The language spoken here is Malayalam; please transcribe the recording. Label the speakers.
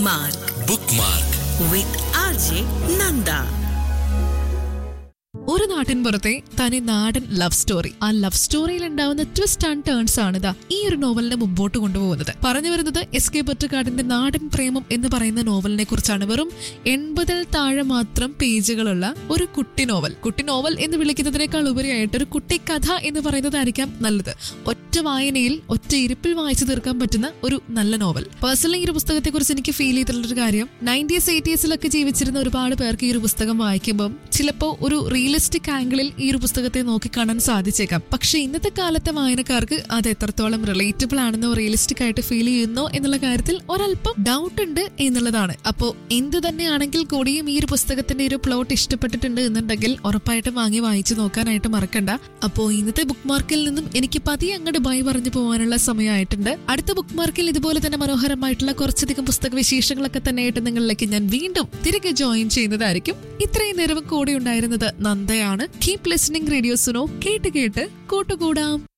Speaker 1: Bookmark
Speaker 2: bookmark
Speaker 1: with RJ Nanda.
Speaker 3: ഒരു നാട്ടിൻ പുറത്തെ തനി നാടൻ ലവ് സ്റ്റോറി ആ ലവ് സ്റ്റോറിയിൽ ഉണ്ടാവുന്ന ട്വിസ്റ്റ് ആൻഡ് ടേൺസ് ആണ് ഇതാ ഈ ഒരു നോവലിനെ മുമ്പോട്ട് കൊണ്ടുപോകുന്നത് പറഞ്ഞു വരുന്നത് എസ് കെ പൊറ്റക്കാടിന്റെ നാടൻ പ്രേമം എന്ന് പറയുന്ന നോവലിനെ കുറിച്ചാണ് വെറും എൺപതിൽ താഴെ മാത്രം പേജുകളുള്ള ഒരു കുട്ടി നോവൽ കുട്ടി നോവൽ എന്ന് വിളിക്കുന്നതിനേക്കാൾ ഉപരിയായിട്ട് ഒരു കുട്ടി കഥ എന്ന് പറയുന്നതായിരിക്കാം നല്ലത് ഒറ്റ വായനയിൽ ഒറ്റ ഇരിപ്പിൽ വായിച്ചു തീർക്കാൻ പറ്റുന്ന ഒരു നല്ല നോവൽ പേഴ്സണലി ഈ ഒരു പുസ്തകത്തെ കുറിച്ച് എനിക്ക് ഫീൽ ചെയ്തിട്ടുള്ള ഒരു കാര്യം നയൻറ്റീസ് എയ്റ്റീസിലൊക്കെ ജീവിച്ചിരുന്ന ഒരുപാട് പേർക്ക് ഈ ഒരു പുസ്തകം വായിക്കുമ്പോൾ ചിലപ്പോൾ ഒരു റിയലിസ്റ്റിക് ആംഗിളിൽ ഈ ഒരു പുസ്തകത്തെ നോക്കിക്കാണാൻ സാധിച്ചേക്കാം പക്ഷെ ഇന്നത്തെ കാലത്തെ വായനക്കാർക്ക് അത് എത്രത്തോളം റിലേറ്റബിൾ ആണെന്നോ റിയലിസ്റ്റിക് ആയിട്ട് ഫീൽ ചെയ്യുന്നോ എന്നുള്ള കാര്യത്തിൽ ഒരല്പം ഡൗട്ട് ഉണ്ട് എന്നുള്ളതാണ് അപ്പോൾ എന്ത് തന്നെയാണെങ്കിൽ കൂടിയും ഈ ഒരു പുസ്തകത്തിന്റെ ഒരു പ്ലോട്ട് ഇഷ്ടപ്പെട്ടിട്ടുണ്ട് എന്നുണ്ടെങ്കിൽ ഉറപ്പായിട്ടും വാങ്ങി വായിച്ചു നോക്കാനായിട്ട് മറക്കണ്ട അപ്പോൾ ഇന്നത്തെ ബുക്ക് മാർക്കിൽ നിന്നും എനിക്ക് പതിയെ അങ്ങോട്ട് ബൈ പറഞ്ഞു പോകാനുള്ള സമയമായിട്ടുണ്ട് അടുത്ത ബുക്ക് മാർക്കിൽ ഇതുപോലെ തന്നെ മനോഹരമായിട്ടുള്ള കുറച്ചധികം പുസ്തക വിശേഷങ്ങളൊക്കെ തന്നെയായിട്ട് നിങ്ങളിലേക്ക് ഞാൻ വീണ്ടും തിരികെ ജോയിൻ ചെയ്യുന്നതായിരിക്കും ഇത്രയും നേരം കൂടെ ഉണ്ടായിരുന്നത് നന്ദയാണ് കീപ് ലിസണിംഗ് റേഡിയോ സുനോ കേട്ട് കേട്ട് കൂട്ടുകൂടാം